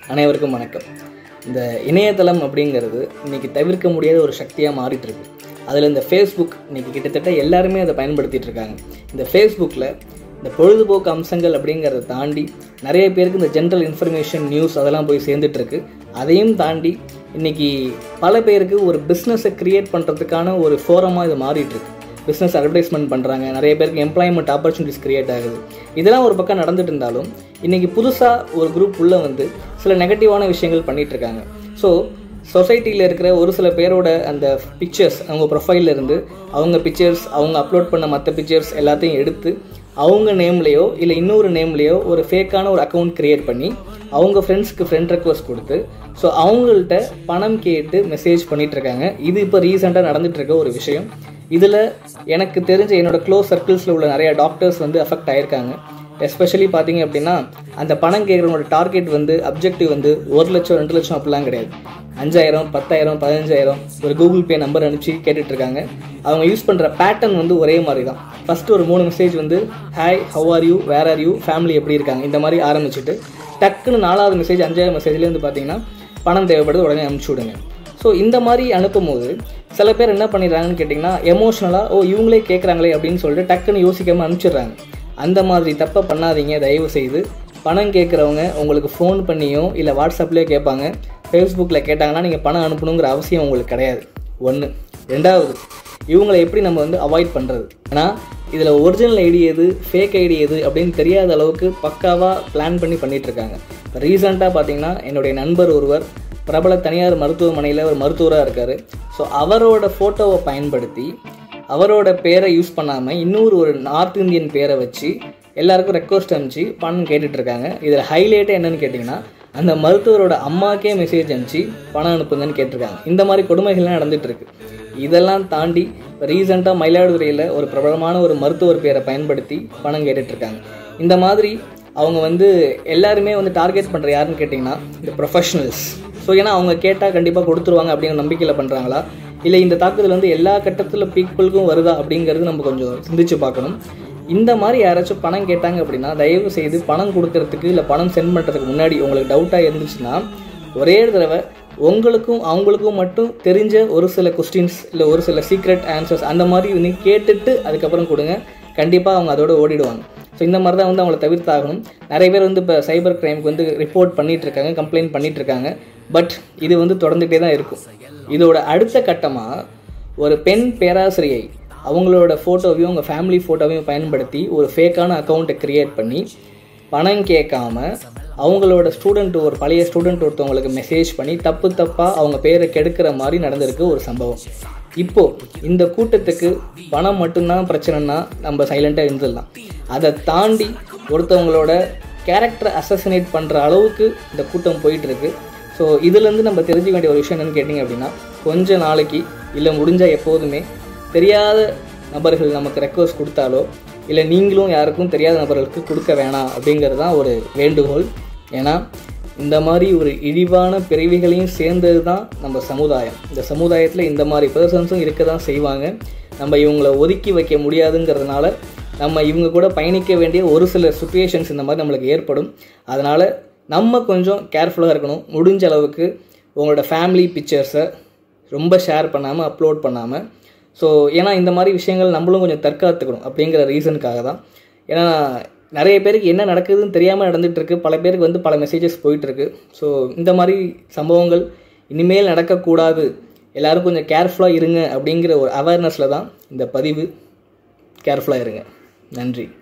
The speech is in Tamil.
அனைவருக்கும் வணக்கம் இந்த இணையதளம் அப்படிங்கிறது இன்னைக்கு தவிர்க்க முடியாத ஒரு சக்தியாக மாறிட்டு இருக்கு அதில் இந்த ஃபேஸ்புக் இன்னைக்கு கிட்டத்தட்ட எல்லாருமே அதை பயன்படுத்திட்டு இருக்காங்க இந்த ஃபேஸ்புக்கில் இந்த பொழுதுபோக்கு அம்சங்கள் அப்படிங்கிறத தாண்டி நிறைய பேருக்கு இந்த ஜென்ரல் இன்ஃபர்மேஷன் நியூஸ் அதெல்லாம் போய் சேர்ந்துட்டு இருக்கு அதையும் தாண்டி இன்னைக்கு பல பேருக்கு ஒரு பிஸ்னஸை கிரியேட் பண்ணுறதுக்கான ஒரு ஃபோரமாக இது மாறிட்டு இருக்கு பிஸ்னஸ் அட்வர்டைஸ்மெண்ட் பண்ணுறாங்க நிறைய பேருக்கு எம்ப்ளாய்மெண்ட் ஆப்பர்ச்சுனிட்டிஸ் கிரியேட் ஆகுது இதெல்லாம் ஒரு பக்கம் நடந்துட்டு இருந்தாலும் இன்றைக்கி புதுசாக ஒரு குரூப் உள்ளே வந்து சில நெகட்டிவான விஷயங்கள் பண்ணிட்டு இருக்காங்க ஸோ சொசைட்டியில் இருக்கிற ஒரு சில பேரோட அந்த பிக்சர்ஸ் அவங்க ப்ரொஃபைல்ல இருந்து அவங்க பிக்சர்ஸ் அவங்க அப்லோட் பண்ண மற்ற பிக்சர்ஸ் எல்லாத்தையும் எடுத்து அவங்க நேம்லேயோ இல்லை இன்னொரு நேம்லேயோ ஒரு ஃபேக்கான ஒரு அக்கௌண்ட் கிரியேட் பண்ணி அவங்க ஃப்ரெண்ட்ஸ்க்கு ஃப்ரெண்ட் ரெக்வஸ்ட் கொடுத்து ஸோ அவங்கள்ட்ட பணம் கேட்டு மெசேஜ் பண்ணிட்டு இருக்காங்க இது இப்போ ரீசெண்டாக நடந்துட்டு இருக்க ஒரு விஷயம் இதில் எனக்கு தெரிஞ்ச என்னோட க்ளோஸ் சர்க்கிள்ஸில் உள்ள நிறைய டாக்டர்ஸ் வந்து அஃபெக்ட் ஆயிருக்காங்க எஸ்பெஷலி பார்த்தீங்க அப்படின்னா அந்த பணம் கேட்குறவங்களோட டார்கெட் வந்து அப்ஜெக்டிவ் வந்து ஒரு லட்சம் ரெண்டு லட்சம் அப்படிலாம் கிடையாது அஞ்சாயிரம் பத்தாயிரம் பதினஞ்சாயிரம் ஒரு கூகுள் பே நம்பர் அனுப்பிச்சு கேட்டுட்டு இருக்காங்க அவங்க யூஸ் பண்ணுற பேட்டர்ன் வந்து ஒரே மாதிரி தான் ஃபஸ்ட்டு ஒரு மூணு மெசேஜ் வந்து hi how are you where are you family எப்படி இருக்காங்க இந்த மாதிரி ஆரம்பிச்சுட்டு டக்குன்னு நாலாவது மெசேஜ் அஞ்சாவது மெசேஜ்லேயே வந்து பார்த்தீங்கன்னா பணம் தேவைப்படுது உடனே அனுப்பிச்சி விடுங்க ஸோ இந்த மாதிரி அனுப்பும் போது சில பேர் என்ன பண்ணிடுறாங்கன்னு கேட்டிங்கன்னா எமோஷ்னலாக ஓ இவங்களே கேட்குறாங்களே அப்படின்னு சொல்லிட்டு டக்குன்னு யோசிக்காமல் அனுப்பிச்சிடுறாங்க அந்த மாதிரி தப்பை பண்ணாதீங்க தயவு செய்து பணம் கேட்குறவங்க உங்களுக்கு ஃபோன் பண்ணியோ இல்லை வாட்ஸ்அப்லேயோ கேட்பாங்க ஃபேஸ்புக்கில் கேட்டாங்கன்னா நீங்கள் பணம் அனுப்பணுங்கிற அவசியம் உங்களுக்கு கிடையாது ஒன்று ரெண்டாவது இவங்களை எப்படி நம்ம வந்து அவாய்ட் பண்ணுறது ஏன்னா இதில் ஒரிஜினல் ஐடி எது ஃபேக் ஐடி எது அப்படின்னு தெரியாத அளவுக்கு பக்காவாக பிளான் பண்ணி பண்ணிட்டு இருக்காங்க ரீசெண்டாக பார்த்தீங்கன்னா என்னுடைய நண்பர் ஒருவர் பிரபல தனியார் மருத்துவமனையில் ஒரு மருத்துவராக இருக்கார் ஸோ அவரோட ஃபோட்டோவை பயன்படுத்தி அவரோட பேரை யூஸ் பண்ணாமல் இன்னொரு ஒரு நார்த் இந்தியன் பேரை வச்சு எல்லாருக்கும் ரெக்வஸ்ட் அனுப்பிச்சு பணம் கேட்டுட்டு இருக்காங்க இதில் ஹைலைட்டே என்னன்னு கேட்டிங்கன்னா அந்த மருத்துவரோட அம்மாக்கே மெசேஜ் அனுப்பிச்சு பணம் அனுப்புங்கன்னு கேட்டிருக்காங்க இந்த மாதிரி கொடுமைகள்லாம் நடந்துட்டு இருக்கு இதெல்லாம் தாண்டி ரீசெண்டாக மயிலாடுதுறையில் ஒரு பிரபலமான ஒரு மருத்துவர் பேரை பயன்படுத்தி பணம் கேட்டுட்டு இருக்காங்க இந்த மாதிரி அவங்க வந்து எல்லாருமே வந்து டார்கெட் பண்ணுற யாருன்னு கேட்டிங்கன்னா இந்த ப்ரொஃபஷனல்ஸ் ஸோ ஏன்னா அவங்க கேட்டால் கண்டிப்பாக கொடுத்துருவாங்க அப்படிங்கிற நம்பிக்கையில் பண்ணுறாங்களா இல்லை இந்த தாக்குதல் வந்து எல்லா கட்டத்தில் பீப்புளுக்கும் வருதா அப்படிங்கிறது நம்ம கொஞ்சம் சிந்திச்சு பார்க்கணும் இந்த மாதிரி யாராச்சும் பணம் கேட்டாங்க அப்படின்னா தயவு செய்து பணம் கொடுக்கறதுக்கு இல்லை பணம் சென்ட் பண்ணுறதுக்கு முன்னாடி உங்களுக்கு டவுட்டாக இருந்துச்சுன்னா ஒரே தடவை உங்களுக்கும் அவங்களுக்கும் மட்டும் தெரிஞ்ச ஒரு சில கொஸ்டின்ஸ் இல்லை ஒரு சில சீக்ரெட் ஆன்சர்ஸ் அந்த மாதிரி வந்து கேட்டுட்டு அதுக்கப்புறம் கொடுங்க கண்டிப்பாக அவங்க அதோட ஓடிடுவாங்க ஸோ இந்த மாதிரி தான் வந்து அவங்கள தவிர்த்தாகணும் நிறைய பேர் வந்து இப்போ சைபர் கிரைமுக்கு வந்து ரிப்போர்ட் பண்ணிட்டு இருக்காங்க கம்ப்ளைண்ட் பண்ணிட்டு இருக்காங்க பட் இது வந்து தொடர்ந்துகிட்டே தான் இருக்கும் இதோட அடுத்த கட்டமாக ஒரு பெண் பேராசிரியை அவங்களோட ஃபோட்டோவையும் அவங்க ஃபேமிலி ஃபோட்டோவையும் பயன்படுத்தி ஒரு ஃபேக்கான அக்கௌண்ட்டை க்ரியேட் பண்ணி பணம் கேட்காம அவங்களோட ஸ்டூடெண்ட் ஒரு பழைய ஸ்டூடெண்ட் ஒருத்தவங்களுக்கு மெசேஜ் பண்ணி தப்பு தப்பாக அவங்க பேரை கெடுக்கிற மாதிரி நடந்திருக்கு ஒரு சம்பவம் இப்போ இந்த கூட்டத்துக்கு பணம் மட்டும்தான் பிரச்சனைனா நம்ம சைலண்டாக இருந்துடலாம் அதை தாண்டி ஒருத்தவங்களோட கேரக்டர் அசசினேட் பண்ணுற அளவுக்கு இந்த கூட்டம் போயிட்டு இருக்கு ஸோ இதுலேருந்து நம்ம தெரிஞ்சுக்க வேண்டிய ஒரு விஷயம் என்னன்னு கேட்டிங்க அப்படின்னா கொஞ்ச நாளைக்கு இல்லை முடிஞ்சால் எப்போதுமே தெரியாத நபர்கள் நமக்கு ரெக்வஸ்ட் கொடுத்தாலோ இல்லை நீங்களும் யாருக்கும் தெரியாத நபர்களுக்கு கொடுக்க வேணாம் அப்படிங்கிறது தான் ஒரு வேண்டுகோள் ஏன்னா இந்த மாதிரி ஒரு இழிவான பிறவிகளையும் சேர்ந்தது தான் நம்ம சமுதாயம் இந்த சமுதாயத்தில் இந்த மாதிரி பர்சன்ஸும் இருக்க தான் செய்வாங்க நம்ம இவங்களை ஒதுக்கி வைக்க முடியாதுங்கிறதுனால நம்ம இவங்க கூட பயணிக்க வேண்டிய ஒரு சில சுச்சுவேஷன்ஸ் இந்த மாதிரி நம்மளுக்கு ஏற்படும் அதனால் நம்ம கொஞ்சம் கேர்ஃபுல்லாக இருக்கணும் முடிஞ்ச அளவுக்கு உங்களோட ஃபேமிலி பிக்சர்ஸை ரொம்ப ஷேர் பண்ணாமல் அப்லோட் பண்ணாமல் ஸோ ஏன்னா இந்த மாதிரி விஷயங்கள் நம்மளும் கொஞ்சம் தற்காத்துக்கணும் அப்படிங்கிற ரீசனுக்காக தான் ஏன்னா நிறைய பேருக்கு என்ன நடக்குதுன்னு தெரியாமல் நடந்துகிட்ருக்கு பல பேருக்கு வந்து பல மெசேஜஸ் போயிட்டுருக்கு ஸோ இந்த மாதிரி சம்பவங்கள் இனிமேல் நடக்கக்கூடாது எல்லோரும் கொஞ்சம் கேர்ஃபுல்லாக இருங்க அப்படிங்கிற ஒரு அவேர்னஸில் தான் இந்த பதிவு கேர்ஃபுல்லாக இருங்க நன்றி